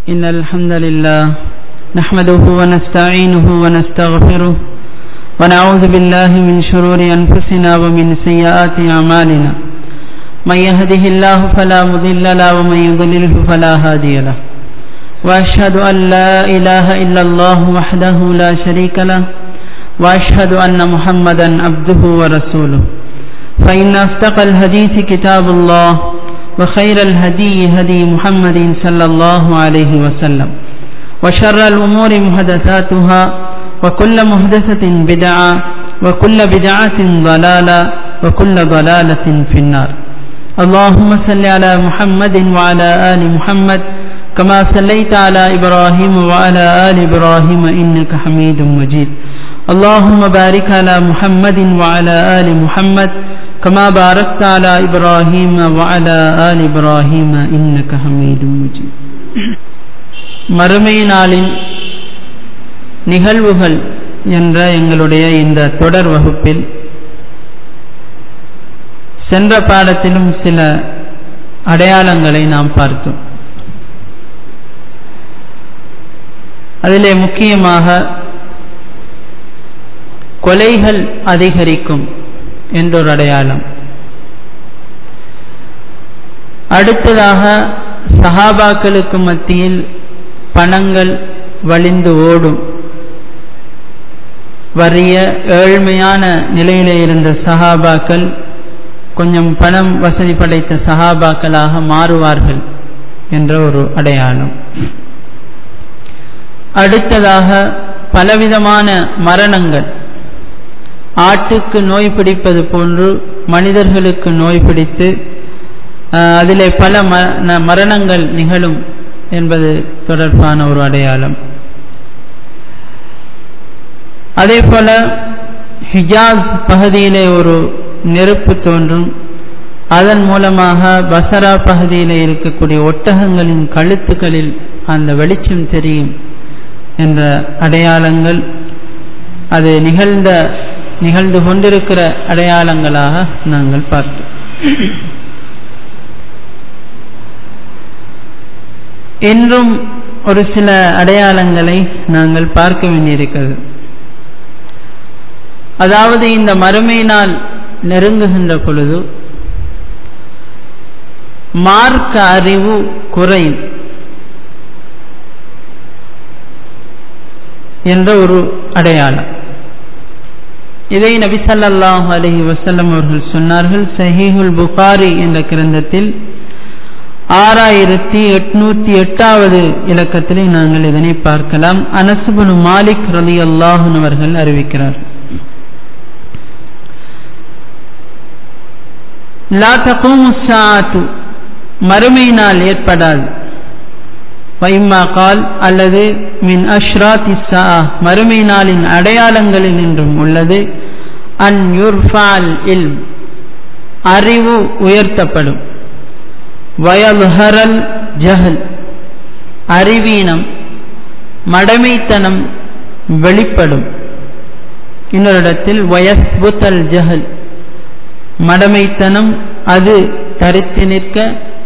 إن الحمد لله نحمده ونستعينه ونستغفره ونعوذ بالله من شرور أنفسنا ومن سيئات أعمالنا من يهده الله فلا مضل له ومن يضلله فلا هادي له وأشهد أن لا إله إلا الله وحده لا شريك له وأشهد أن محمدا عبده ورسوله فإن أصدق الحديث كتاب الله وخير الهدي هدي محمد صلى الله عليه وسلم وشر الأمور محدثاتها وكل محدثة بدعة وكل بدعة ضلالة وكل ضلالة في النار اللهم صل على محمد وعلى آل محمد كما صليت على إبراهيم وعلى آل إبراهيم إنك حميد مجيد اللهم بارك على محمد وعلى آل محمد كما باركت على إبراهيم وعلى آل إبراهيم إنك حميد مجيد மறுமை நாளின் நிகழ்வுகள் என்ற எங்களுடைய இந்த தொடர் வகுப்பில் சென்ற பாடத்திலும் சில அடையாளங்களை நாம் பார்த்தோம் அதிலே முக்கியமாக கொலைகள் அதிகரிக்கும் என்றொரு அடையாளம் அடுத்ததாக சஹாபாக்களுக்கு மத்தியில் பணங்கள் வழிந்து ஓடும் வறிய ஏழ்மையான நிலையிலே இருந்த சஹாபாக்கள் கொஞ்சம் பணம் வசதி படைத்த சஹாபாக்களாக மாறுவார்கள் என்ற ஒரு அடையாளம் அடுத்ததாக பலவிதமான மரணங்கள் ஆட்டுக்கு நோய் பிடிப்பது போன்று மனிதர்களுக்கு நோய் பிடித்து அதிலே பல மரணங்கள் நிகழும் என்பது தொடர்பான ஒரு அடையாளம் அதே போல ஹிஜாஸ் பகுதியிலே ஒரு நெருப்பு தோன்றும் அதன் மூலமாக பசரா பகுதியில் இருக்கக்கூடிய ஒட்டகங்களின் கழுத்துக்களில் அந்த வெளிச்சம் தெரியும் என்ற அடையாளங்கள் அது நிகழ்ந்த நிகழ்ந்து கொண்டிருக்கிற அடையாளங்களாக நாங்கள் பார்த்தோம் என்றும் ஒரு சில அடையாளங்களை நாங்கள் பார்க்க வேண்டியிருக்கிறது அதாவது இந்த மறுமை நாள் நெருங்குகின்ற பொழுது மார்க்க அறிவு குறையும் என்ற ஒரு அடையாளம் இதை நபிசல்லாஹ் அலஹி வசல்லம் அவர்கள் சொன்னார்கள் சஹீஹுல் புகாரி என்ற கிரந்தத்தில் ஆறாயிரத்தி எட்நூத்தி எட்டாவது இலக்கத்திலே நாங்கள் இதனை பார்க்கலாம் அனசுபனு மாலிக் ரலி அல்லாஹன் அவர்கள் அறிவிக்கிறார் லா தகூமு சாத்து மறுமை நாள் ஏற்படாது வைமா கால் அல்லது மின் அஷ்ராத் இஸ்ஸா மறுமை நாளின் அடையாளங்களில் என்றும் உள்ளது அன் யுர்ஃபால் இல் அறிவு உயர்த்தப்படும் வயல்ஹரல் ஜஹல் அறிவீனம் மடமைத்தனம் வெளிப்படும் இன்னொரு இடத்தில் வயஸ்புத்தல் ஜஹல் மடமைத்தனம் அது தரித்து நிற்க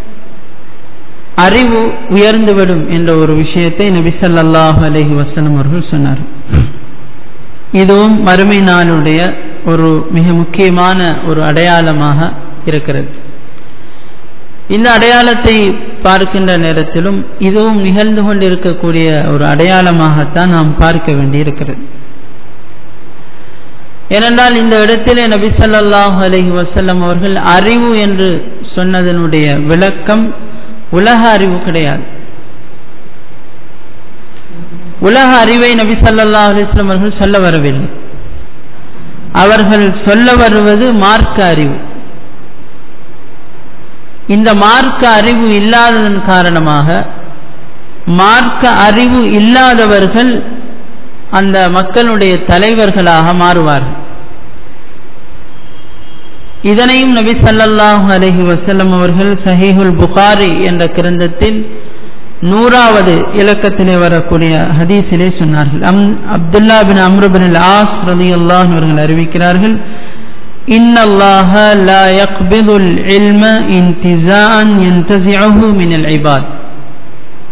அறிவு உயர்ந்துவிடும் என்ற ஒரு விஷயத்தை நபி சல்லாஹ் அலஹி வசனம் அவர்கள் சொன்னார் இதுவும் மறுமை நாளுடைய ஒரு மிக முக்கியமான ஒரு அடையாளமாக இருக்கிறது இந்த அடையாளத்தை பார்க்கின்ற நேரத்திலும் இதுவும் நிகழ்ந்து கொண்டிருக்கக்கூடிய ஒரு அடையாளமாகத்தான் நாம் பார்க்க வேண்டியிருக்கிறது ஏனென்றால் இந்த இடத்திலே நபி சல்லாஹ் அலஹி வசல்லம் அவர்கள் அறிவு என்று சொன்னதனுடைய விளக்கம் உலக அறிவு கிடையாது உலக அறிவை நபி சல்லா அலிஸ்லாம் அவர்கள் சொல்ல வரவில்லை அவர்கள் சொல்ல வருவது மார்க்க அறிவு இந்த மார்க்க அறிவு இல்லாததன் காரணமாக மார்க்க அறிவு இல்லாதவர்கள் அந்த மக்களுடைய தலைவர்களாக மாறுவார்கள் இதனையும் நபி சல்லாஹூ அலஹி வசல்லம் அவர்கள் சஹீஹுல் புகாரி என்ற கிரந்தத்தில் நூறாவது இலக்கத்திலே வரக்கூடிய ஹதீஸிலே சொன்னார்கள் அம் அப்துல்லா பின் அம்ருபின் ஆஸ் ரதி அல்லாஹ் அவர்கள் அறிவிக்கிறார்கள் إن الله لا يقبض العلم انتزاعا ينتزعه من العباد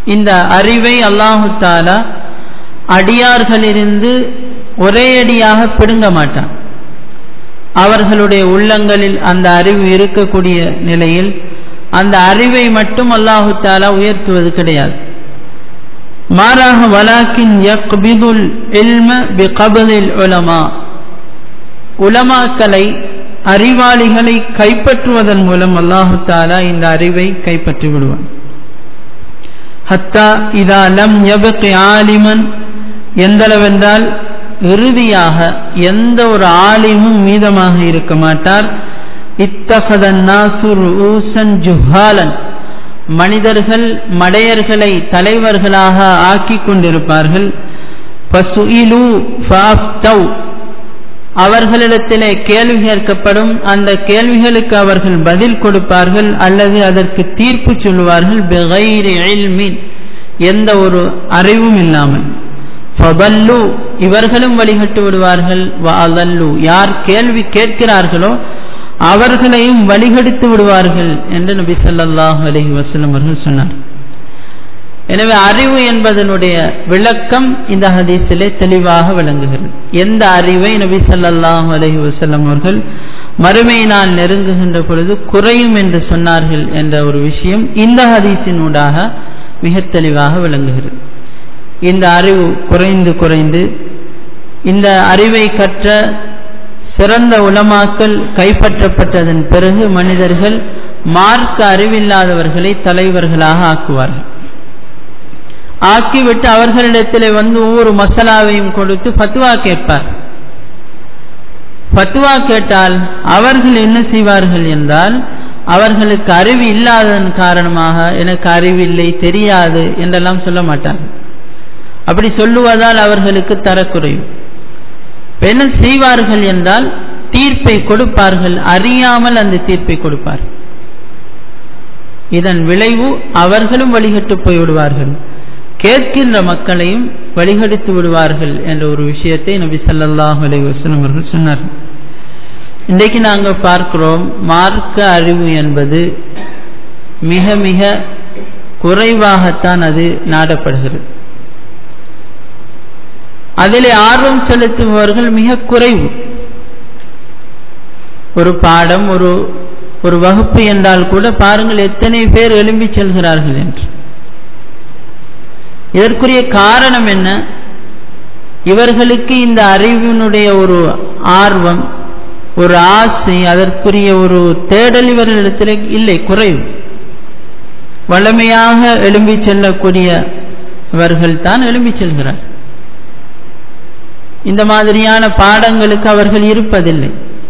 இந்த அறிவை அல்லாஹு தாலா அடியார்களிலிருந்து ஒரே அடியாக பிடுங்க மாட்டான் அவர்களுடைய உள்ளங்களில் அந்த அறிவு இருக்கக்கூடிய நிலையில் அந்த அறிவை மட்டும் அல்லாஹு தாலா உயர்த்துவது கிடையாது மாறாக வலாக்கின் யக்பிதுல் இல்ம பிகபதில் உலமா உலமாக்களை அறிவாளிகளை கைப்பற்றுவதன் மூலம் அல்லாஹு தாலா இந்த அறிவை கைப்பற்றி விடுவான் ஹத்தா இதா லம் யபகி ஆலிமன் எந்தளவென்றால் இறுதியாக எந்த ஒரு ஆலிமும் மீதமாக இருக்க மாட்டார் இத்தகதன் நாசுர் ஊசன் ஜுஹாலன் மனிதர்கள் மடையர்களை தலைவர்களாக ஆக்கிக் கொண்டிருப்பார்கள் பசுயிலு ஃபாஃப்தவ் அவர்களிடத்திலே கேள்வி கேட்கப்படும் அந்த கேள்விகளுக்கு அவர்கள் பதில் கொடுப்பார்கள் அல்லது அதற்கு தீர்ப்பு சொல்லுவார்கள் பெகைரி இல்மின் எந்த ஒரு அறிவும் இல்லாமல் ஃபபல்லு இவர்களும் வழிகட்டு விடுவார்கள் வாதல்லு யார் கேள்வி கேட்கிறார்களோ அவர்களையும் வழிகெடுத்து விடுவார்கள் என்று நபி ஸல்லல்லாஹு அலைஹி வஸல்லம் அவர்கள் சொன்னார் எனவே அறிவு என்பதனுடைய விளக்கம் இந்த ஹதீஸிலே தெளிவாக விளங்குகிறது எந்த அறிவை நபி ஸல்லல்லாஹு அலைஹி வஸல்லம் அவர்கள் மறுமை நாள் நெருங்குகின்ற பொழுது குறையும் என்று சொன்னார்கள் என்ற ஒரு விஷயம் இந்த ஹதீஸினூடாக மிக தெளிவாக விளங்குகிறது இந்த அறிவு குறைந்து குறைந்து இந்த அறிவை கற்ற சிறந்த உலமாக்கள் கைப்பற்றப்பட்டதன் பிறகு மனிதர்கள் மார்க்க அறிவில்லாதவர்களை தலைவர்களாக ஆக்குவார்கள் ஆக்கிவிட்டு அவர்களிடத்திலே வந்து ஒவ்வொரு மசாலாவையும் கொடுத்து ஃபத்வா கேட்பார் ஃபத்வா கேட்டால் அவர்கள் என்ன செய்வார்கள் என்றால் அவர்களுக்கு அறிவு இல்லாததன் காரணமாக எனக்கு அறிவில்லை தெரியாது என்றெல்லாம் சொல்ல மாட்டார்கள் அப்படி சொல்லுவதால் அவர்களுக்கு தரக்குறையும் என்ன செய்வார்கள் என்றால் தீர்ப்பை கொடுப்பார்கள் அறியாமல் அந்த தீர்ப்பை கொடுப்பார்கள் இதன் விளைவு அவர்களும் வழிகட்டு போய்விடுவார்கள் கேட்கின்ற மக்களையும் வழிகடித்து விடுவார்கள் என்ற ஒரு விஷயத்தை நபி ஸல்லல்லாஹு அலைஹி வஸல்லம் அவர்கள் சொன்னார்கள் இன்றைக்கு நாங்கள் பார்க்கிறோம் மார்க்க அறிவு என்பது மிக மிக குறைவாகத்தான் அது நாடப்படுகிறது அதிலே ஆர்வம் செலுத்துபவர்கள் மிக குறைவு ஒரு பாடம் ஒரு ஒரு வகுப்பு என்றால் கூட பாருங்கள் எத்தனை பேர் எழும்பி செல்கிறார்கள் என்று இதற்குரிய காரணம் என்ன இவர்களுக்கு இந்த அறிவினுடைய ஒரு ஆர்வம் ஒரு ஆசை அதற்குரிய ஒரு தேடல் இவர்களிடத்தில் இல்லை குறைவு வளமையாக எழும்பி செல்லக்கூடியவர்கள் தான் எழும்பி செல்கிறார் இந்த மாதிரியான பாடங்களுக்கு அவர்கள் இருப்பதில்லை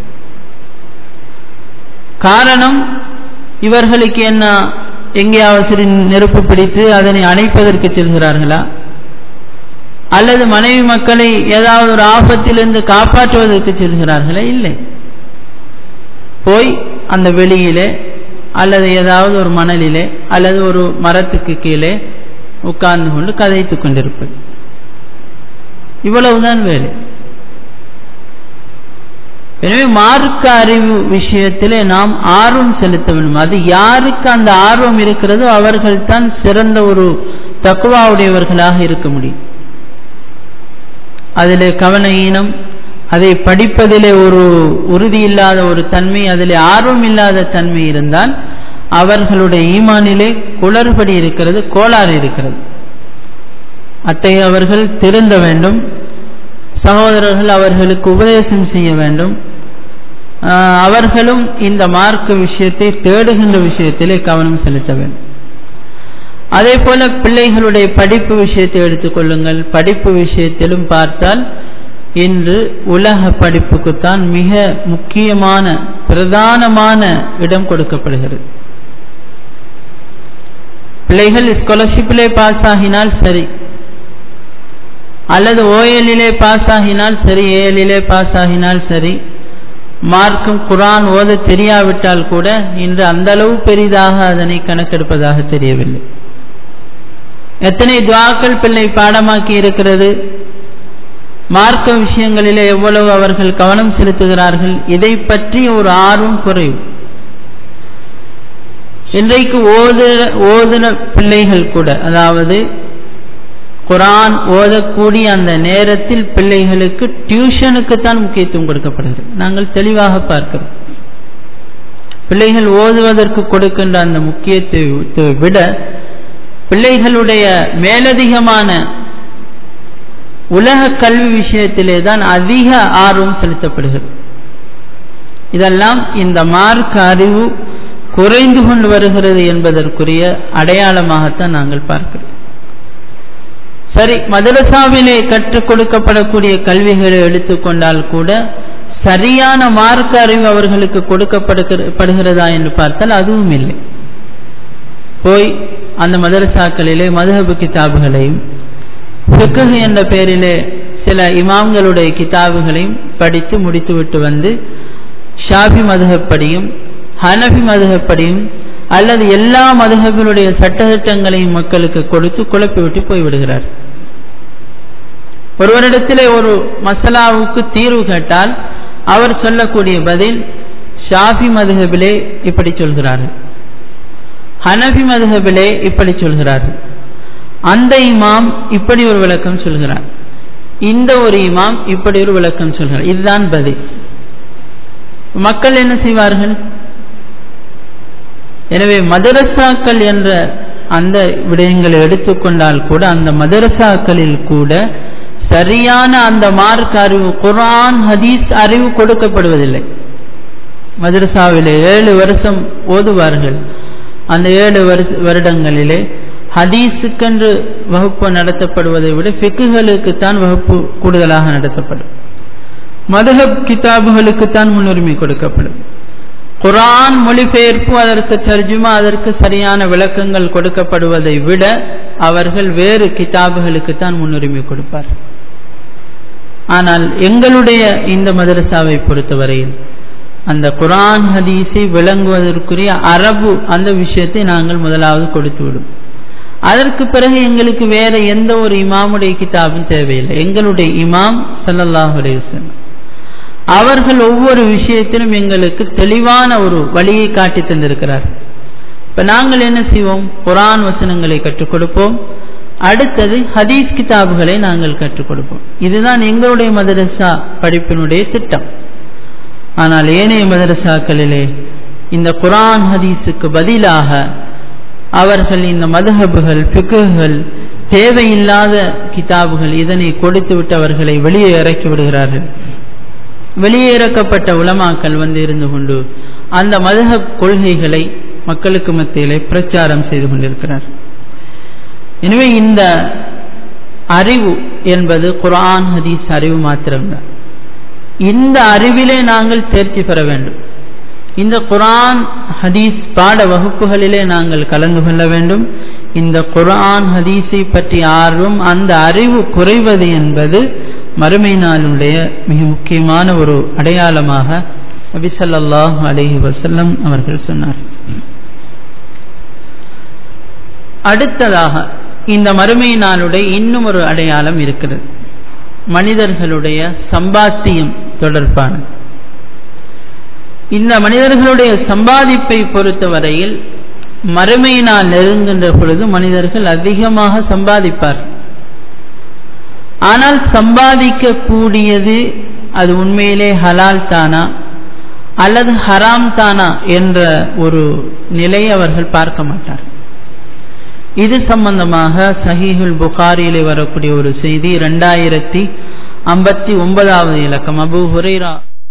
காரணம் இவர்களுக்கு என்ன எங்கேயாவது சிறு நெருப்பு பிடித்து அதனை அணைப்பதற்கு செல்கிறார்களா அல்லது மனைவி மக்களை ஏதாவது ஒரு ஆபத்திலிருந்து காப்பாற்றுவதற்கு செல்கிறார்களா இல்லை போய் அந்த வெளியிலே அல்லது ஏதாவது ஒரு மணலிலே அல்லது ஒரு மரத்துக்கு கீழே உட்கார்ந்து கொண்டு கதைத்து கொண்டிருப்பது இவ்வளவுதான் வேலை எனவே மார்க்க அறிவு விஷயத்திலே நாம் ஆர்வம் செலுத்த வேண்டும் அது யாருக்கு அந்த ஆர்வம் இருக்கிறதோ அவர்கள் தான் சிறந்த ஒரு தக்குவாவுடையவர்களாக இருக்க முடியும் அதிலே கவன ஈனம் அதை படிப்பதிலே ஒரு உறுதி இல்லாத ஒரு தன்மை அதிலே ஆர்வம் இல்லாத தன்மை இருந்தால் அவர்களுடைய ஈமானிலே குளறுபடி இருக்கிறது கோளாறு இருக்கிறது அத்தகையவர்கள் திருந்த வேண்டும் சகோதரர்கள் அவர்களுக்கு உபதேசம் செய்ய வேண்டும் அவர்களும் இந்த மார்க்க விஷயத்தை தேடுகின்ற விஷயத்திலே கவனம் செலுத்த வேண்டும் அதே போல பிள்ளைகளுடைய படிப்பு விஷயத்தை எடுத்துக்கொள்ளுங்கள் படிப்பு விஷயத்திலும் பார்த்தால் இன்று உலக படிப்புக்குத்தான் மிக முக்கியமான பிரதானமான இடம் கொடுக்கப்படுகிறது பிள்ளைகள் ஸ்காலர்ஷிப்பிலே பாஸ் ஆகினால் சரி அல்லது ஓஎல்லிலே பாஸ் ஆகினால் சரி ஏஎல்லிலே பாஸ் ஆகினால் சரி மார்க்கும் குரான் ஓத தெரியாவிட்டால் கூட இன்று அந்த அளவு பெரிதாக அதனை கணக்கெடுப்பதாக தெரியவில்லை எத்தனை துவாக்கள் பிள்ளை பாடமாக்கி இருக்கிறது மார்க்க விஷயங்களிலே எவ்வளவு அவர்கள் கவனம் செலுத்துகிறார்கள் இதை பற்றி ஒரு ஆர்வம் குறைவு இன்றைக்கு ஓது ஓதுன பிள்ளைகள் கூட அதாவது குரான் ஓதக்கூடிய அந்த நேரத்தில் பிள்ளைகளுக்கு டியூஷனுக்கு தான் முக்கியத்துவம் கொடுக்கப்படுகிறது நாங்கள் தெளிவாக பார்க்கிறோம் பிள்ளைகள் ஓதுவதற்கு கொடுக்கின்ற அந்த முக்கியத்துவத்தை விட பிள்ளைகளுடைய மேலதிகமான உலக கல்வி விஷயத்திலே தான் அதிக ஆர்வம் செலுத்தப்படுகிறது இதெல்லாம் இந்த மார்க் அறிவு குறைந்து கொண்டு வருகிறது என்பதற்குரிய அடையாளமாகத்தான் நாங்கள் பார்க்கிறோம் சரி மதரசாவிலே கற்றுக் கொடுக்கப்படக்கூடிய கல்விகளை எடுத்துக்கொண்டால் கூட சரியான மார்க்க அறிவு அவர்களுக்கு கொடுக்கப்படுகிறதா என்று பார்த்தால் அதுவும் இல்லை போய் அந்த மதரசாக்களிலே மதுஹபு கிதாபுகளையும் ஃபிக்ஹ் என்ற பெயரிலே சில இமாம்களுடைய கிதாபுகளையும் படித்து முடித்துவிட்டு வந்து ஷாஃபி மதுகப்படியும் ஹனஃபி மதுகப்படியும் அல்லது எல்லா மதுகங்களுடைய சட்டத்திட்டங்களையும் மக்களுக்கு கொடுத்து குழப்பி விட்டு போய்விடுகிறார் ஒருவரிடத்திலே ஒரு மசலாவுக்கு தீர்வு கேட்டால் அவர் சொல்லக்கூடிய பதில் ஷாஃபி மதுஹபிலே இப்படி சொல்கிறார்கள் ஹனஃபி மதுஹபிலே இப்படி சொல்கிறார்கள் அந்த இமாம் இப்படி ஒரு விளக்கம் சொல்கிறார் இந்த ஒரு இமாம் இப்படி ஒரு விளக்கம் சொல்கிறார் இதுதான் பதில் மக்கள் என்ன செய்வார்கள் எனவே மதரசாக்கள் என்ற அந்த விடயங்களை எடுத்துக்கொண்டால் கூட அந்த மதரசாக்களில் கூட சரியான அந்த மார்க் அறிவு குரான் ஹதீஸ் அறிவு கொடுக்கப்படுவதில்லை மதரசாவிலே ஏழு வருஷம் ஓதுவார்கள் அந்த ஏழு வருடங்களிலே ஹதீஸுக்கென்று வகுப்பு நடத்தப்படுவதை விட ஃபிக்குகளுக்குத்தான் வகுப்பு கூடுதலாக நடத்தப்படும் மதுஹப் கிதாபுகளுக்குத்தான் முன்னுரிமை கொடுக்கப்படும் குரான் மொழிபெயர்ப்பு அதற்கு தர்ஜுமா அதற்கு சரியான விளக்கங்கள் கொடுக்கப்படுவதை விட அவர்கள் வேறு கிதாபுகளுக்குத்தான் முன்னுரிமை கொடுப்பார் ஆனால் எங்களுடைய இந்த மதரசாவை பொறுத்தவரையில் அந்த குரான் ஹதீஸை விளங்குவதற்குரிய அரபு அந்த விஷயத்தை நாங்கள் முதலாவது கொடுத்து விடும் அதற்கு பிறகு எங்களுக்கு வேற எந்த ஒரு இமாமுடைய கிதாபும் தேவையில்லை எங்களுடைய இமாம் சல்லல்லாஹ் அலையுசல்லம் அவர்கள் ஒவ்வொரு விஷயத்திலும் எங்களுக்கு தெளிவான ஒரு வழியை காட்டி தந்திருக்கிறார் இப்ப நாங்கள் என்ன செய்வோம் குரான் வசனங்களை கற்றுக் கொடுப்போம் அடுத்தது ஹதீஸ் கிதாபுகளை நாங்கள் கற்றுக் கொடுப்போம் இதுதான் எங்களுடைய மதரசா படிப்பினுடைய திட்டம் ஆனால் ஏனைய மதரசாக்களிலே இந்த குரான் ஹதீஸுக்கு பதிலாக அவர்கள் இந்த மதுஹபுகள் பிக்குகள் தேவையில்லாத கிதாபுகள் இதனை கொடுத்துவிட்டு அவர்களை வெளியே இறக்கி விடுகிறார்கள் வெளியே இறக்கப்பட்ட உலமாக்கள் வந்து இருந்து கொண்டு அந்த மதுஹப் கொள்கைகளை மக்களுக்கு மத்தியிலே பிரச்சாரம் செய்து கொண்டிருக்கிறார் எனவே இந்த அறிவு என்பது குரான் ஹதீஸ் அறிவு மாத்திரம்தான் இந்த அறிவிலே நாங்கள் தேர்ச்சி பெற வேண்டும் இந்த குரான் ஹதீஸ் பாட வகுப்புகளிலே நாங்கள் கலந்து கொள்ள வேண்டும் இந்த குரான் ஹதீஸை பற்றிய ஆர்வம் அந்த அறிவு குறைவது என்பது மறுமை நாளுடைய மிக முக்கியமான ஒரு அடையாளமாக நபிசல்லாஹ் அலஹி வசல்லம் அவர்கள் சொன்னார் அடுத்ததாக இந்த மறுமை நாளுடைய இன்னும் ஒரு அடையாளம் இருக்கிறது மனிதர்களுடைய சம்பாத்தியம் தொடர்பான இந்த மனிதர்களுடைய சம்பாதிப்பை பொறுத்தவரையில் மறுமை நாள் நெருங்குகின்ற பொழுது மனிதர்கள் அதிகமாக சம்பாதிப்பார் ஆனால் சம்பாதிக்க கூடியது அது உண்மையிலே ஹலால் தானா அல்லது ஹராம் தானா என்ற ஒரு நிலையை அவர்கள் பார்க்க மாட்டார் இது சம்பந்தமாக சஹீஹுல் புகாரியிலே வரக்கூடிய ஒரு செய்தி இரண்டாயிரத்தி ஐம்பத்தி ஒன்பதாவது இலக்கம் அபு ஹுரைரா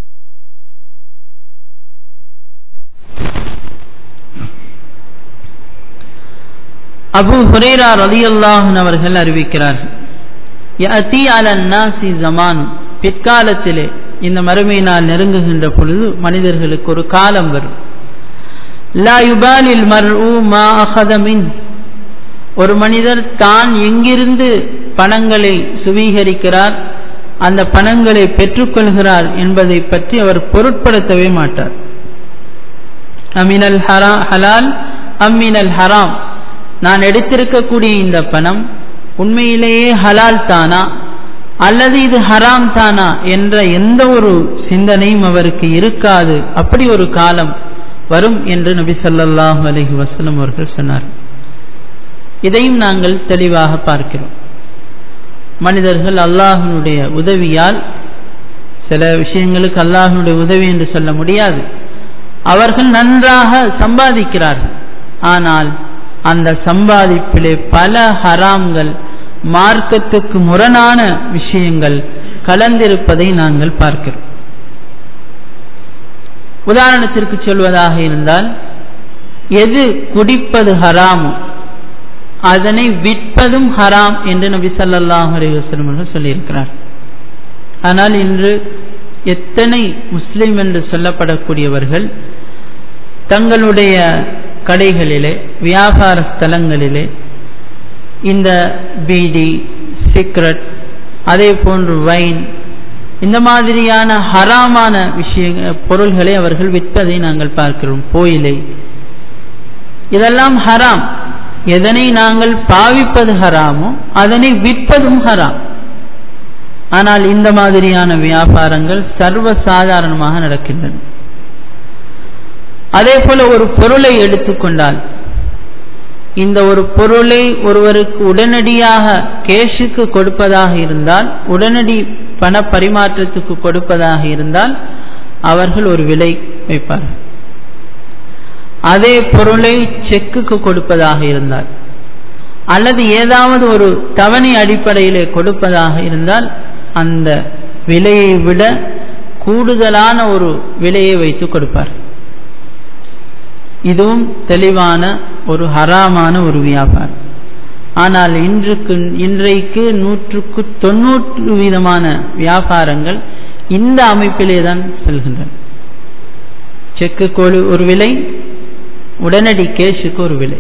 அபு ஹுரேரா ரலியல்லாஹன் அவர்கள் அறிவிக்கிறார்கள் யஅதி அலன் நாசி ஜமான் பிற்காலத்திலே இந்த மறுமை நாள் நெருங்குகின்ற பொழுது மனிதர்களுக்கு ஒரு காலம் வரும் லா யுபாலில் மர்உ மா அகத மின் ஒரு மனிதர் தான் எங்கிருந்து பணங்களை சுவீகரிக்கிறார் அந்த பணங்களை பெற்றுக்கொள்கிறார் என்பதை பற்றி அவர் பொருட்படுத்தவே மாட்டார் அமினல் ஹரா ஹலால் அம்மினல் ஹராம் நான் எடுத்திருக்கக்கூடிய இந்த பணம் உண்மையிலேயே ஹலால் தானா அல்லது இது ஹராம் தானா என்ற எந்த ஒரு சிந்தனையும் அவருக்கு இருக்காது அப்படி ஒரு காலம் வரும் என்று நபி ஸல்லல்லாஹு அலைஹி வஸல்லம் அவர்கள் சொன்னார் இதையும் நாங்கள் தெளிவாக பார்க்கிறோம் மனிதர்கள் அல்லாஹ்வினுடைய உதவியால் சில விஷயங்களுக்கு அல்லாஹ்வினுடைய உதவி என்று சொல்ல முடியாது அவர்கள் நன்றாக சம்பாதிக்கிறார்கள் ஆனால் அந்த சம்பாதிப்பிலே பல ஹராம்கள் மார்க்கத்துக்கு முரணான விஷயங்கள் கலந்திருப்பதை நாங்கள் பார்க்கிறோம் உதாரணத்திற்கு சொல்வதாக இருந்தால் எது குடிப்பது ஹராமோ அதனை விற்பதும் ஹராம் என்று நபி ஸல்லல்லாஹு அலைஹி வஸல்லம் அவர்கள் சொல்லியிருக்கிறார் ஆனால் இன்று எத்தனை முஸ்லிம் என்று சொல்லப்படக்கூடியவர்கள் தங்களுடைய கடைகளிலே வியாபார ஸ்தலங்களிலே இந்த பீடி சிக்ரெட் அதே போன்று வைன் இந்த மாதிரியான ஹராமான விஷய பொருள்களை அவர்கள் விற்பதை நாங்கள் பார்க்கிறோம் போயிலை இதெல்லாம் ஹராம் எதனை நாங்கள் பாவிப்பது ஹராமோ அதனை விற்பதும் ஹராம் ஆனால் இந்த மாதிரியான வியாபாரங்கள் சர்வ சாதாரணமாக நடக்கின்றன அதே போல ஒரு பொருளை எடுத்துக்கொண்டால் இந்த ஒரு பொருளை ஒருவருக்கு உடனடியாக கேஷுக்கு கொடுப்பதாக இருந்தால் உடனடி பண பரிமாற்றத்துக்கு கொடுப்பதாக இருந்தால் அவர்கள் ஒரு விலை வைப்பார்கள் அதே பொருளை செக்குக்கு கொடுப்பதாக இருந்தால் அல்லது ஏதாவது ஒரு தவணை அடிப்படையிலே கொடுப்பதாக இருந்தால் அந்த விலையை விட கூடுதலான ஒரு விலையை வைத்து கொடுப்பார் இதுவும் தெளிவான ஒரு ஹராமான ஒரு வியாபாரம் ஆனால் இன்றுக்கு இன்றைக்கு நூற்றுக்கு தொண்ணூறு வீதமான வியாபாரங்கள் இந்த அமைப்பிலே தான் செல்கின்றன செக்குக்கு ஒரு விலை உடனடி கேஷுக்கு ஒரு விலை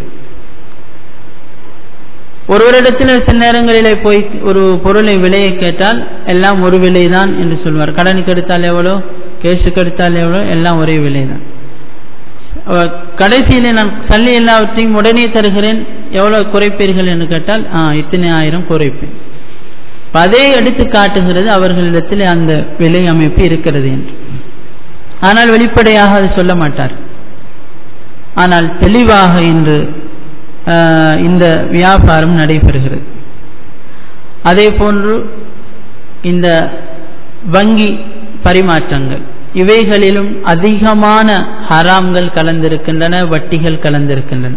ஒருவரிடத்தில் சில நேரங்களிலே போய் ஒரு பொருளை விலையை கேட்டால் எல்லாம் ஒரு விலை தான் என்று சொல்வார் கடனுக்கு எடுத்தால் எவ்வளோ கேஷுக்கு எடுத்தால் எவ்வளோ எல்லாம் ஒரே விலை தான் கடைசியிலே நான் சல்லி எல்லாவற்றையும் உடனே தருகிறேன் எவ்வளவு குறைப்பீர்கள் என்று கேட்டால் ஆ இத்தனை ஆயிரம் குறைப்பேன் அதே எடுத்து காட்டுகிறது அவர்களிடத்தில் அந்த விலை அமைப்பு இருக்கிறது என்று ஆனால் வெளிப்படையாக அது சொல்ல மாட்டார் ஆனால் தெளிவாக இன்று இந்த வியாபாரம் நடைபெறுகிறது அதே போன்று இந்த வங்கி பரிமாற்றங்கள் இவைகளிலும் அதிகமான ஹராம்கள் கலந்திருக்கின்றன வட்டிகள் கலந்திருக்கின்றன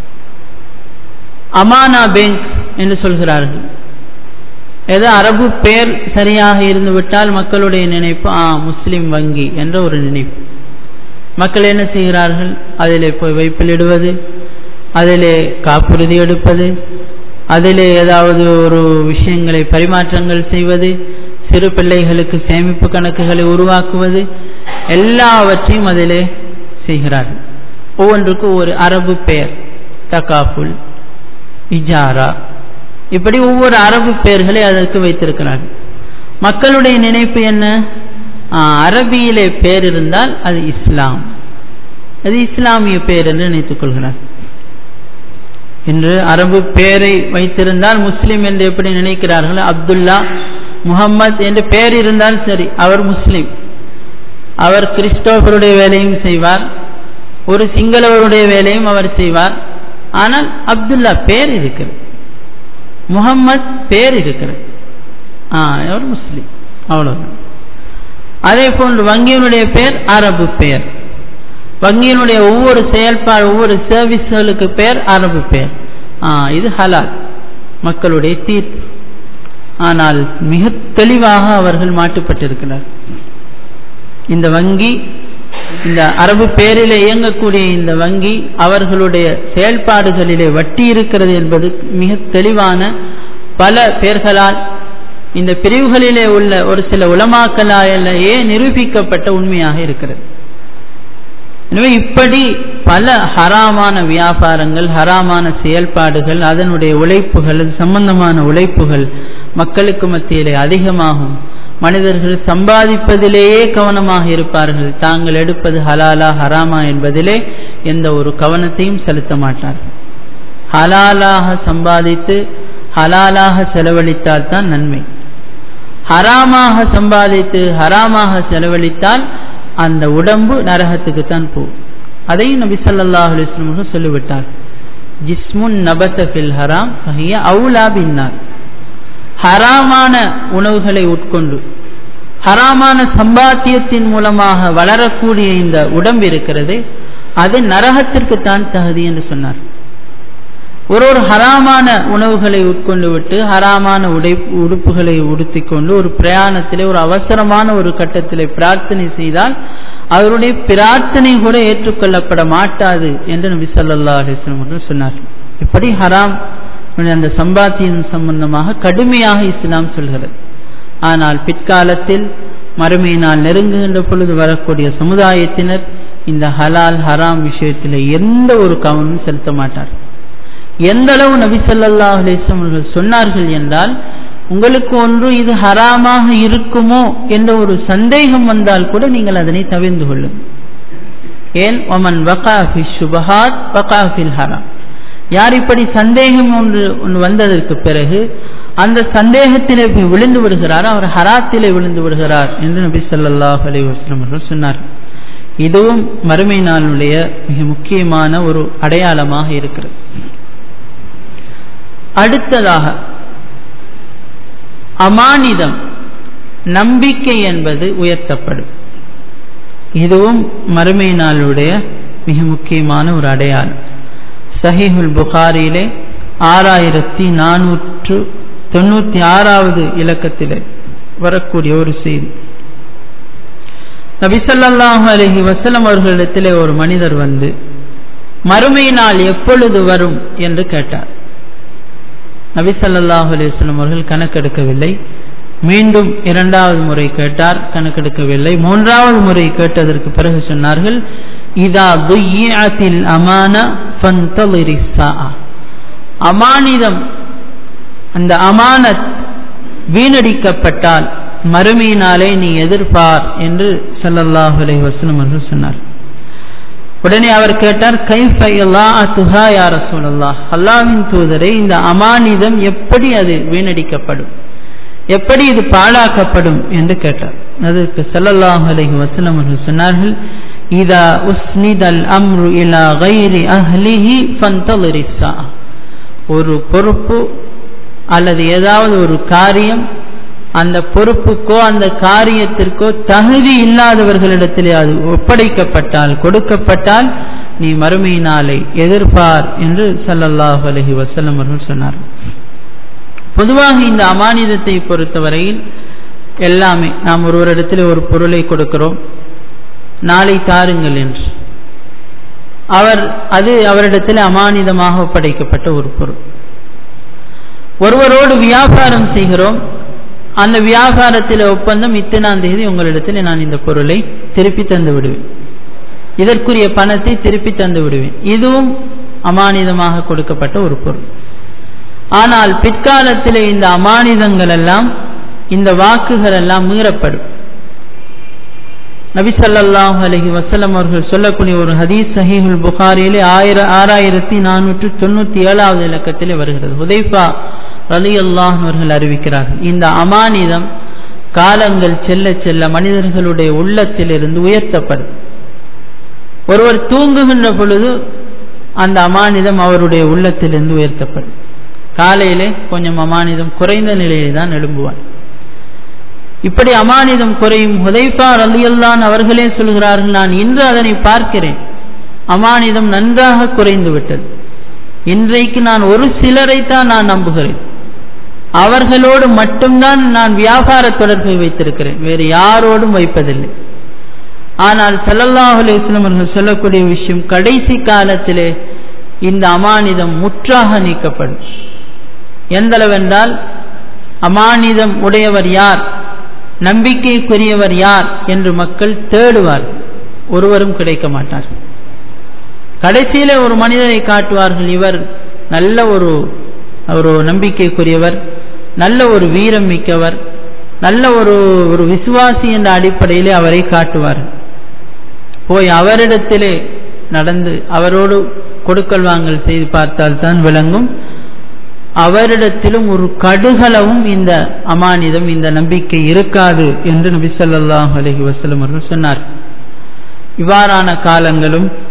அமானா பேங்க் என்று சொல்கிறார்கள் ஏதோ அரபு பேர் சரியாக இருந்து விட்டால் மக்களுடைய நினைப்பு ஆ முஸ்லிம் வங்கி என்ற ஒரு நினைப்பு மக்கள் என்ன செய்கிறார்கள் அதிலே போய் வைப்பிலிடுவது அதிலே காப்புறுதி எடுப்பது அதிலே ஏதாவது ஒரு விஷயங்களை பரிமாற்றங்கள் செய்வது சிறு பிள்ளைகளுக்கு சேமிப்பு கணக்குகளை உருவாக்குவது எல்லாவற்றையும் அதிலே செய்கிறார்கள் ஒவ்வொன்றுக்கும் ஒரு அரபு பெயர் தகாஃபுல் இஜாரா இப்படி ஒவ்வொரு அரபு பெயர்களை அதற்கு வைத்திருக்கிறார்கள் மக்களுடைய நினைப்பு என்ன அரபியிலே பெயர் இருந்தால் அது இஸ்லாம் அது இஸ்லாமிய பெயர் என்று நினைத்துக் கொள்கிறார் இன்று அரபு பெயரை வைத்திருந்தால் முஸ்லிம் என்று எப்படி நினைக்கிறார்கள் அப்துல்லா முகம்மது என்று பெயர் இருந்தால் சரி அவர் முஸ்லிம் அவர் கிறிஸ்டோபருடைய வேலையும் செய்வார் ஒரு சிங்களவருடைய வேலையும் அவர் செய்வார் ஆனால் அப்துல்லா பேர் இருக்கிறது முகம்மது பேர் இருக்கிறது ஆ அவர் முஸ்லிம் அவ்வளவுதான் அதே போன்று வங்கியினுடைய பெயர் அரபு பெயர் வங்கியினுடைய ஒவ்வொரு செயல்பாடு ஒவ்வொரு சர்வீஸ்களுக்கு பெயர் அரபு பெயர் ஆ இது ஹலால் மக்களுடைய தீர்ப்பு ஆனால் மிக தெளிவாக அவர்கள் மாட்டுப்பட்டிருக்கிறார் இந்த வங்கி இந்த அரபு பேரிலே இயங்கக்கூடிய இந்த வங்கி அவர்களுடைய செயல்பாடுகளிலே வட்டி இருக்கிறது என்பது மிக தெளிவான பல பேர்களால் இந்த பிரிவுகளிலே உள்ள ஒரு சில உலமாக்களாலேயே நிரூபிக்கப்பட்ட உண்மையாக இருக்கிறது எனவே இப்படி பல ஹராமான வியாபாரங்கள் ஹராமான செயல்பாடுகள் அதனுடைய உழைப்புகள் அது சம்பந்தமான உழைப்புகள் மக்களுக்கு மத்தியிலே அதிகமாகும் மனிதர்கள் சம்பாதிப்பதிலேயே கவனமாக இருப்பார்கள் தாங்கள் எடுப்பது ஹலாலா ஹராமா என்பதிலே எந்த ஒரு கவனத்தையும் செலுத்த மாட்டார்கள் ஹலாலாக சம்பாதித்து ஹலாலாக செலவழித்தால் தான் நன்மை ஹராமாக சம்பாதித்து ஹராமாக செலவழித்தால் அந்த உடம்பு நரகத்துக்கு தான் போகும் அதையும் நபி ஸல்லல்லாஹு அலைஹி வஸல்லம் அவர்கள் சொல்லிவிட்டார் ஜிஸ்முன் நபத ஃபில் ஹராம் ஃபஹிய அவுலா பின்னார் ஹராமான உணவுகளை உட்கொண்டு ஹராமான சம்பாத்தியத்தின் மூலமாக வளரக்கூடிய இந்த உடம்பு இருக்கிறது அது நரகத்திற்கு தான் தகுதி என்று சொன்னார் ஒரு ஒரு ஹராமான உணவுகளை உட்கொண்டு விட்டு ஹராமான உடை உடுப்புகளை உடுத்திக் கொண்டு ஒரு பிரயாணத்திலே ஒரு அவசரமான ஒரு கட்டத்திலே பிரார்த்தனை செய்தால் அவருடைய பிரார்த்தனை கூட ஏற்றுக்கொள்ளப்பட மாட்டாது என்று நபி ஸல்லல்லாஹு அலைஹி வஸல்லம் அவர்கள் சொன்னார்கள் இப்படி ஹராம் அந்த சம்பாத்தியம் சம்பந்தமாக கடுமையாக இஸ்லாம் சொல்கிறது ஆனால் பிற்காலத்தில் மறுமை நாள் நெருங்குகின்ற பொழுது வரக்கூடிய சமுதாயத்தினர் இந்த ஹலால் ஹராம் விஷயத்தில் எந்த ஒரு கவனமும் செலுத்த மாட்டார் எந்த அளவு நபி ஸல்லல்லாஹு அலைஹி வஸல்லம் அவர்கள் சொன்னார்கள் என்றால் உங்களுக்கு ஒன்று இது ஹராமாக இருக்குமோ என்ற ஒரு சந்தேகம் வந்தால் கூட நீங்கள் அதனை தவிர்ந்து கொள்ளும் ஏன் ஒமன் வகா ஃபி சுபஹாத் வகா ஃபில் ஹராம் யார் இப்படி சந்தேகம் ஒன்று ஒன்று வந்ததற்கு பிறகு அந்த சந்தேகத்திலே போய் விழுந்து விடுகிறார் அவர் ஹராத்திலே விழுந்து விடுகிறார் என்று நபி ஸல்லல்லாஹு அலைஹி வஸல்லம் அவர்கள் சொன்னார் இதுவும் மறுமை நாளுடைய மிக முக்கியமான ஒரு அடையாளமாக இருக்கிறது அடுத்ததாக அமானிதம் நம்பிக்கை என்பது உயர்த்தப்படும் இதுவும் மறுமை நாளுடைய மிக முக்கியமான ஒரு அடையாளம் சஹீஹுல் புகாரியிலே ஆறாயிரத்தி நானூற்று தொண்ணூத்தி ஆறாவது இலக்கத்திலே வரக்கூடிய ஒரு செய்தி நபிசல்லாஹு அலஹி வசலம் அவர்களிடத்திலே ஒரு மனிதர் வந்து மறுமை நாள் எப்பொழுது வரும் என்று கேட்டார் நபிசல்லாஹு அலிஸ்லம் அவர்கள் கணக்கெடுக்கவில்லை மீண்டும் இரண்டாவது முறை கேட்டார் கணக்கெடுக்கவில்லை மூன்றாவது முறை கேட்டதற்கு பிறகு சொன்னார்கள் இதா துய்யாத்தில் அமான அமானிதம் அந்த அமானத் வீணடிக்கப்பட்டால் மறுமையினாலே நீ எதிர்பார் என்று சல்லல்லாஹு அலைஹி வஸல்லம் அவர்கள் சொன்னார் உடனே அவர் கேட்டார் கைஃபையல்லா யார சொல்லல்லா அல்லாவின் தூதரை இந்த அமானிதம் எப்படி அது வீணடிக்கப்படும் எப்படி இது பாழாக்கப்படும் என்று கேட்டார் அதற்கு சல்லல்லாஹு அலைஹி வஸல்லம் அவர்கள் சொன்னார்கள் இதா உஸ்னிதல் அம்ரு இலா கைரி அஹ்லிஹி ஃபந்தலிரிசா ஒரு பொறுப்பு அல்லது ஏதாவது ஒரு காரியம் அந்த பொறுப்புக்கோ அந்த காரியத்திற்கோ தகுதி இல்லாதவர்களிடத்திலே அது ஒப்படைக்கப்பட்டால் கொடுக்கப்பட்டால் நீ மறுமையினாலே எதிர்பார் என்று சல்லல்லாஹு அலஹி வசல்லம் அவர்கள் சொன்னார் பொதுவாக இந்த அமானிதத்தை பொறுத்தவரையில் எல்லாமே நாம் ஒருவரிடத்தில் ஒரு பொருளை கொடுக்கிறோம் நாளை தாருங்கள் என்று அவர் அது அவரிடத்தில் அமானிதமாக ஒப்படைக்கப்பட்ட ஒரு பொருள் ஒருவரோடு வியாபாரம் செய்கிறோம் அந்த வியாபாரத்தில் ஒப்பந்தம் இத்தனாம் தேதி உங்களிடத்தில் நான் இந்த பொருளை திருப்பி தந்து விடுவேன் இதற்குரிய பணத்தை திருப்பி தந்து விடுவேன் இதுவும் அமானிதமாக கொடுக்கப்பட்ட ஒரு பொருள் ஆனால் பிற்காலத்தில் இந்த அமானிதங்கள் எல்லாம் இந்த வாக்குகள் எல்லாம் மீறப்படும் நபி சல்லாஹூ அலஹி வசலம் அவர்கள் சொல்லக்கூடிய ஒரு ஹதீஸ் சஹீஹுல் புகாரியிலே ஆயிர ஆறாயிரத்தி நானூற்று தொண்ணூத்தி ஏழாவது இலக்கத்திலே வருகிறது உதைப்பா ரலி அவர்கள் அறிவிக்கிறார்கள் இந்த அமானிதம் காலங்கள் செல்ல செல்ல மனிதர்களுடைய உள்ளத்திலிருந்து உயர்த்தப்படும் ஒருவர் தூங்குகின்ற பொழுது அந்த அமானிதம் அவருடைய உள்ளத்திலிருந்து உயர்த்தப்படும் காலையிலே கொஞ்சம் அமானிதம் குறைந்த நிலையிலே தான் எழும்புவார் இப்படி அமானிதம் குறையும் ஹுதைஃபா ரலியல்லான் அவர்களே சொல்கிறார்கள் நான் இன்று அதனை பார்க்கிறேன் அமானிதம் நன்றாக குறைந்து விட்டது இன்றைக்கு நான் ஒரு சிலரைத்தான் நான் நம்புகிறேன் அவர்களோடு மட்டும்தான் நான் வியாபார தொடர்பை வைத்திருக்கிறேன் வேறு யாரோடும் வைப்பதில்லை ஆனால் சல்லல்லாஹு அலிஸ்லம் அவர்கள் சொல்லக்கூடிய விஷயம் கடைசி காலத்திலே இந்த அமானிதம் முற்றாக நீக்கப்படும் எந்தளவென்றால் அமானிதம் உடையவர் யார் நம்பிக்கைக்குரியவர் யார் என்று மக்கள் தேடுவார் ஒருவரும் கிடைக்க மாட்டார் கடைசியில ஒரு மனிதரை காட்டுவார்கள் இவர் நல்ல ஒரு ஒரு நம்பிக்கைக்குரியவர் நல்ல ஒரு வீரம் மிக்கவர் நல்ல ஒரு ஒரு விசுவாசி என்ற அடிப்படையிலே அவரை காட்டுவார் போய் அவரிடத்திலே நடந்து அவரோடு கொடுக்கல் வாங்கல் செய்து பார்த்தால் தான் விளங்கும் அவரிடத்திலும் ஒரு கடுகளவும் இந்த அமானிதம் இந்த நம்பிக்கை இருக்காது என்று நபி சொல்லாஹ் அலஹி வசலம் அவர்கள் சொன்னார் இவ்வாறான காலங்களும்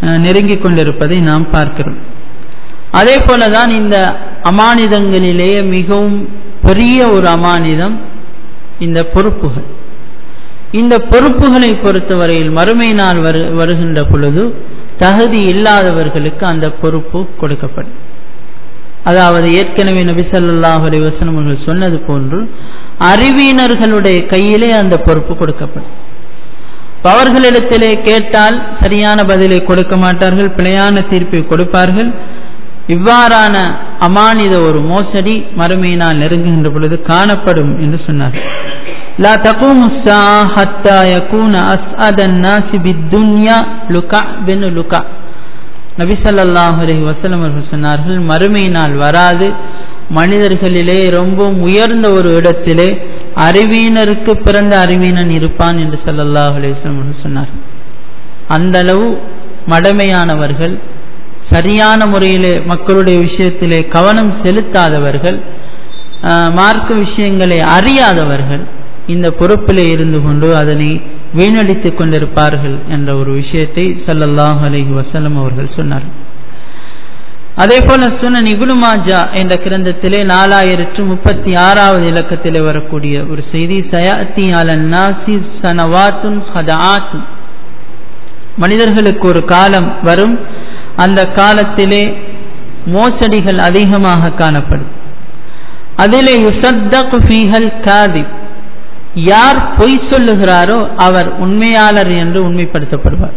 நெருங்கிக் கொண்டிருப்பதை நாம் பார்க்கிறோம் அதே போலதான் இந்த அமானிதங்களிலேயே மிகவும் பெரிய ஒரு அமானிதம் இந்த பொறுப்புகள் இந்த பொறுப்புகளை பொறுத்தவரையில் மறுமை நாள் வரு வருகின்ற பொழுது தகுதி இல்லாதவர்களுக்கு அந்த பொறுப்பு கொடுக்கப்படும் அதாவது ஏற்கனவே நபிசல்லாஹ் அலி வசனம் அவர்கள் சொன்னது போன்று அறிவியினர்களுடைய கையிலே அந்த பொறுப்பு கொடுக்கப்படும் அவர்களிடத்திலே கேட்டால் சரியான பதிலை கொடுக்க மாட்டார்கள் பிழையான தீர்ப்பை கொடுப்பார்கள் இவ்வாறான அமானித ஒரு மோசடி மறுமையினால் நெருங்குகின்ற பொழுது காணப்படும் என்று சொன்னார் لا تقوم الساعة حتى يكون أسعد الناس بالدنيا لكع بن لكع நபி ஸல்லல்லாஹு அலைஹி வஸல்லம் அவர்கள் சொன்னார்கள் மறுமை நாள் வராது மனிதர்களிலே ரொம்ப உயர்ந்த ஒரு இடத்திலே அறிவியினருக்கு பிறந்த அறிவியனன் இருப்பான் என்று ஸல்லல்லாஹு அலைஹி வஸல்லம் அவர்கள் சொன்னார்கள் அந்த அளவு மடமையானவர்கள் சரியான முறையிலே மக்களுடைய விஷயத்திலே கவனம் செலுத்தாதவர்கள் மார்க்க விஷயங்களை அறியாதவர்கள் இந்த பொறுப்பிலே இருந்து கொண்டு அதனை வீணடித்துக் கொண்டிருப்பார்கள் என்ற ஒரு விஷயத்தை சல்லல்லாஹ் அலைஹி வசல்லம் அவர்கள் சொன்னார் அதே போல சுனன் இபுனு மாஜா என்ற கிரந்தத்திலே நாலாயிரத்து முப்பத்தி ஆறாவது இலக்கத்திலே வரக்கூடிய ஒரு செய்தி சயாத்தி அலன் நாசி சனவாத்துன் ஹதாத்துன் மனிதர்களுக்கு ஒரு காலம் வரும் அந்த காலத்திலே மோசடிகள் அதிகமாக காணப்படும் அதிலே யுசத்தகு ஃபீஹல் காதிப் யார் பொய் சொல்லுகிறாரோ அவர் உண்மையாளர் என்று உண்மைப்படுத்தப்படுவார்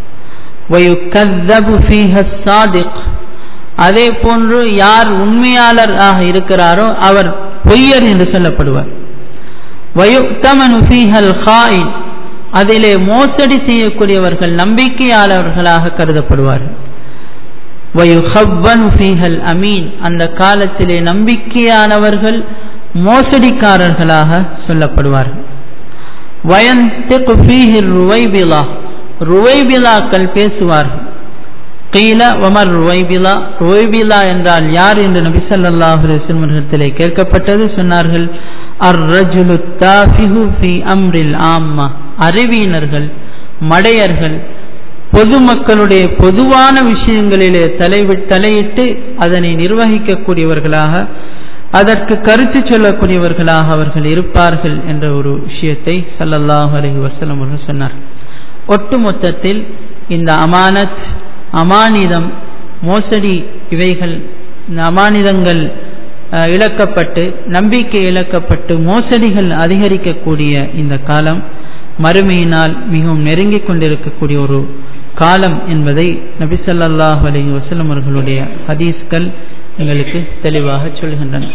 அதே போன்று யார் உண்மையாளர் ஆக இருக்கிறாரோ அவர் பொய்யர் என்று சொல்லப்படுவார் அதிலே மோசடி செய்யக்கூடியவர்கள் நம்பிக்கையாளர்களாக கருதப்படுவார்கள் அமீன் அந்த காலத்திலே நம்பிக்கையானவர்கள் மோசடிக்காரர்களாக சொல்லப்படுவார்கள் ருவைபிலா ருவைபிலாக்கள் பேசுவார்கள் கீழ ஒமர் ருவைபிலா ருவைபிலா என்றால் யார் என்று நபி ஸல்லல்லாஹு அலைஹி வஸல்லம் கேட்கப்பட்டது சொன்னார்கள் அர் ரஜுலு தாஃபிஹு ஃபி அம்ரில் ஆம்மா அறிவியினர்கள் மடையர்கள் பொதுமக்களுடைய பொதுவான விஷயங்களிலே தலைவி தலையிட்டு அதனை நிர்வகிக்கக்கூடியவர்களாக அதற்கு கருத்து சொல்லக்கூடியவர்களாக அவர்கள் இருப்பார்கள் என்ற ஒரு விஷயத்தை சல்லல்லாஹு அலஹி வசலம் அவர்கள் சொன்னார் ஒட்டுமொத்தத்தில் இந்த அமானத் அமானிதம் மோசடி இவைகள் இந்த அமானிதங்கள் இழக்கப்பட்டு நம்பிக்கை இழக்கப்பட்டு மோசடிகள் அதிகரிக்கக்கூடிய இந்த காலம் மறுமையினால் மிகவும் நெருங்கிக் கொண்டிருக்கக்கூடிய ஒரு காலம் என்பதை நபிசல்லாஹு அலஹி வசலம் அவர்களுடைய ஹதீஸ்கள் எங்களுக்கு தெளிவாக சொல்கின்றன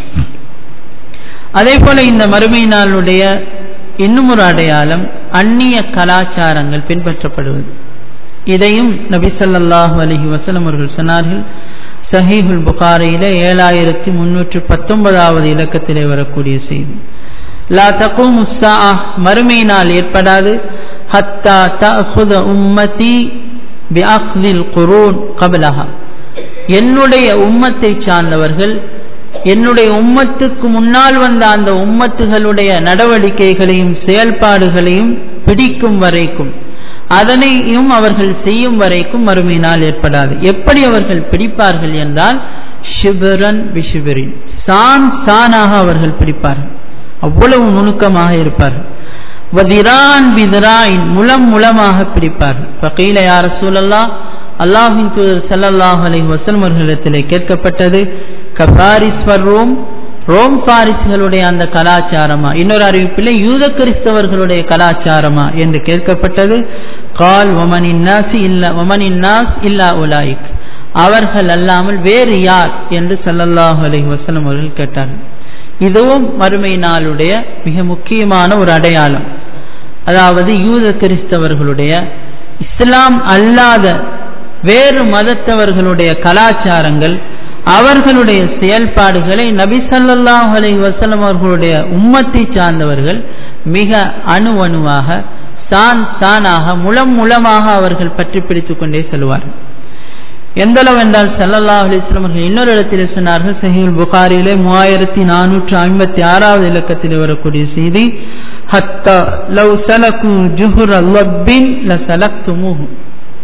அதே போல இந்த மறுமை நாளுடைய இன்னும் ஒரு அடையாளம் அந்நிய கலாச்சாரங்கள் பின்பற்றப்படுவது இதையும் நபிசல்லாஹு அலஹி வசலம் அவர்கள் சொன்னார்கள் சஹீஹுல் புகாரியில ஏழாயிரத்தி முன்னூற்றி பத்தொன்பதாவது இலக்கத்திலே வரக்கூடிய செய்தி லா தகும் மறுமை நாள் ஏற்படாது ஹத்தா தஅخذ உம்மதி பிஅக்லில் குரூன் கபலஹா என்னுடைய உம்மத்தை சார்ந்தவர்கள் என்னுடைய உம்மத்துக்கு முன்னால் வந்த அந்த உம்மத்துகளுடைய நடவடிக்கைகளையும் செயல்பாடுகளையும் பிடிக்கும் வரைக்கும் அதனையும் அவர்கள் செய்யும் வரைக்கும் மறுமை நாள் ஏற்படாது எப்படி அவர்கள் பிடிப்பார்கள் என்றால் ஷிபரன் விஷிபரின் சான் சானாக அவர்கள் பிடிப்பார்கள் அவ்வளவு நுணுக்கமாக இருப்பார்கள் வதிரான் விதிராயின் முலம் முலமாக பிடிப்பார்கள் பகையில யார சூழல்லா அல்லாஹின் தூதர் சல்லல்லாஹ் அலை வசலம் அவர்களிடத்திலே கேட்கப்பட்டது கபாரிஸ்வர் ரோம் ரோம் பாரிஸ்களுடைய அந்த கலாச்சாரமா இன்னொரு அறிவிப்பிலே யூத கிறிஸ்தவர்களுடைய கலாச்சாரமா என்று கேட்கப்பட்டது கால் ஒமனின் நாசி இல்ல ஒமனின் நாஸ் இல்லா உலாயிக் அவர்கள் அல்லாமல் வேறு யார் என்று சல்லல்லாஹு அலை வசலம் அவர்கள் கேட்டார்கள் இதுவும் மறுமை நாளுடைய மிக முக்கியமான ஒரு அடையாளம் அதாவது யூத கிறிஸ்தவர்களுடைய இஸ்லாம் அல்லாத வேறு மதத்தவர்களுடைய கலாச்சாரங்கள் அவர்களுடைய செயல்பாடுகளை நபி சல்லாஹ் அலை வசலம் அவர்களுடைய உம்மத்தை சார்ந்தவர்கள் மிக அணு அணுவாக சான் சானாக முலம் முலமாக அவர்கள் பற்றி பிடித்துக் கொண்டே செல்வார்கள் எந்தளவு என்றால் சல்லல்லாஹ் அலிஸ்லாம் அவர்கள் இன்னொரு இடத்திலே சொன்னார்கள் சஹீல் புகாரியிலே மூவாயிரத்தி நானூற்று ஐம்பத்தி ஆறாவது இலக்கத்திலே வரக்கூடிய செய்தி ஹத்தா லவ் சலக்கு ஜுஹுர் அல்லப்பின் ல சலக்துமுஹு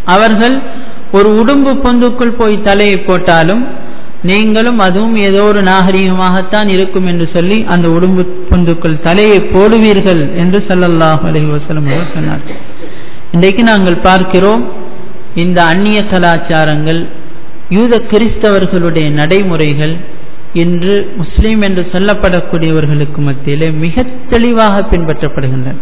அவர்கள் ஒரு உடும்பு பொந்துக்குள் போய் தலையை போட்டாலும் நீங்களும் அதுவும் ஏதோ ஒரு நாகரிகமாகத்தான் இருக்கும் என்று சொல்லி அந்த உடும்பு பொந்துக்குள் தலையை போடுவீர்கள் என்று சல்லல்லாஹு அலைஹி வஸல்லம் அவர்கள் சொன்னார்கள் இன்றைக்கு நாங்கள் பார்க்கிறோம் இந்த அந்நிய கலாச்சாரங்கள் யூத கிறிஸ்தவர்களுடைய நடைமுறைகள் இன்று முஸ்லீம் என்று சொல்லப்படக்கூடியவர்களுக்கு மத்தியிலே மிக தெளிவாக பின்பற்றப்படுகின்றன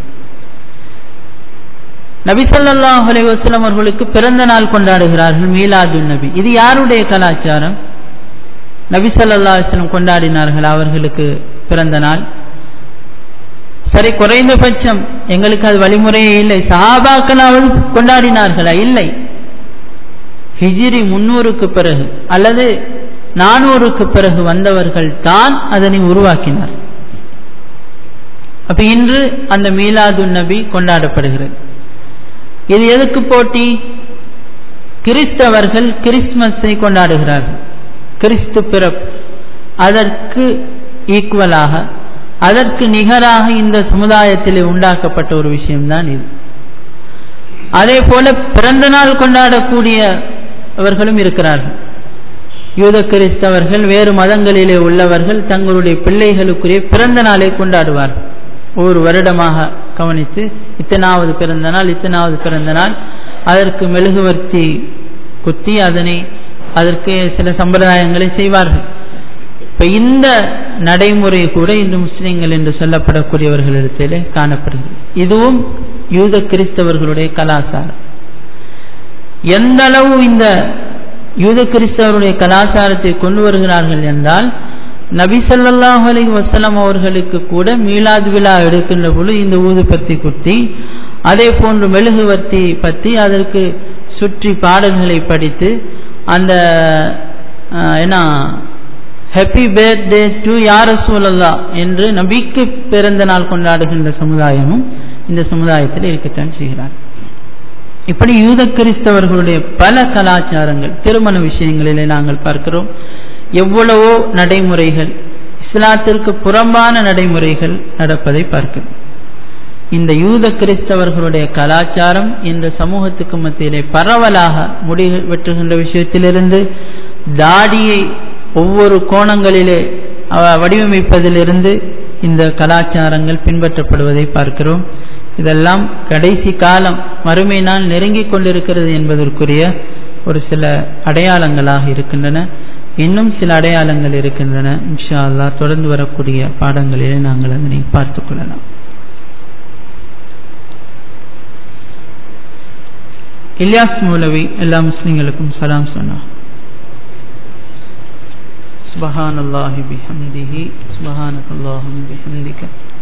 நபி ஸல்லல்லாஹு அலைஹி வஸல்லம் அவர்களுக்கு பிறந்த நாள் கொண்டாடுகிறார்கள் மீலாது நபி இது யாருடைய கலாச்சாரம் நபி ஸல்லல்லாஹு அலைஹி வஸல்லம் கொண்டாடினார்கள் அவர்களுக்கு பிறந்த நாள் சரி குறைந்தபட்சம் எங்களுக்கு அது வழிமுறையே இல்லை சஹாபாக்களாவது கொண்டாடினார்களா இல்லை ஹிஜிரி முன்னூறுக்கு பிறகு அல்லது நானூறுக்கு பிறகு வந்தவர்கள் தான் அதனை உருவாக்கினார் அப்ப இன்று அந்த மீலாது நபி கொண்டாடப்படுகிறது இது எதுக்கு போட்டி கிறிஸ்தவர்கள் கிறிஸ்துமஸை கொண்டாடுகிறார்கள் கிறிஸ்து பிறப்பு அதற்கு ஈக்குவலாக அதற்கு நிகராக இந்த சமுதாயத்திலே உண்டாக்கப்பட்ட ஒரு விஷயம்தான் இது அதே போல பிறந்த நாள் கொண்டாடக்கூடியவர்களும் இருக்கிறார்கள் யூத கிறிஸ்தவர்கள் வேறு மதங்களிலே உள்ளவர்கள் தங்களுடைய பிள்ளைகளுக்குரிய பிறந்த நாளை கொண்டாடுவார்கள் ஒரு வருடமாக கவனித்து இத்தனாவது பிறந்த நாள் இத்தனாவது பிறந்த நாள் அதற்கு மெழுகுவர்த்தி குத்தி அதனை அதற்கு சில சம்பிரதாயங்களை செய்வார்கள் இப்ப இந்த நடைமுறை கூட இன்று முஸ்லிம்கள் என்று சொல்லப்படக்கூடியவர்களிடத்திலே காணப்படுகிறது இதுவும் யூத கிறிஸ்தவர்களுடைய கலாச்சாரம் எந்த அளவு இந்த யூத கிறிஸ்தவருடைய கலாச்சாரத்தை கொண்டு வருகிறார்கள் என்றால் நபி ஸல்லல்லாஹு அலைஹி வஸல்லம் அவர்களுக்கு கூட மீலாது விழா எடுக்கின்ற பொழுது இந்த ஊதுபத்தி குத்தி அதே போன்று மெழுகுவர்த்தி பற்றி அதற்கு சுற்றி பாடல்களை படித்து அந்த என்ன ஹாப்பி பர்த்டே டு யார் ரசூலல்லா என்று நபிக்கு பிறந்த நாள் கொண்டாடுகின்ற சமுதாயமும் இந்த சமுதாயத்தில் இருக்கத்தான் செய்கிறார் இப்படி யூத கிறிஸ்தவர்களுடைய பல கலாச்சாரங்கள் திருமண விஷயங்களிலே நாங்கள் பார்க்கிறோம் எவ்வளவோ நடைமுறைகள் இஸ்லாத்திற்கு புறம்பான நடைமுறைகள் நடப்பதை பார்க்கிறோம் இந்த யூத கிறிஸ்தவர்களுடைய கலாச்சாரம் இந்த சமூகத்துக்கு மத்தியிலே பரவலாக முடி வெட்டுகின்ற விஷயத்திலிருந்து தாடியை ஒவ்வொரு கோணங்களிலே வடிவமைப்பதிலிருந்து இந்த கலாச்சாரங்கள் பின்பற்றப்படுவதை பார்க்கிறோம் இதெல்லாம் கடைசி காலம் மறுமை நாள் நெருங்கிக் கொண்டிருக்கிறது என்பதற்குரிய ஒரு சில அடையாளங்களாக இருக்கின்றன இன்னும் சில அடையாளங்கள் இருக்கின்றன இன்ஷா அல்லா தொடர்ந்து வரக்கூடிய பாடங்களிலே நாங்கள் அதனை பார்த்துக் கொள்ளலாம் இல்யாஸ் மூலவி எல்லா முஸ்லிம்களுக்கும் சலாம் சொன்னார் سبحان الله بحمده سبحانك اللهم بحمدك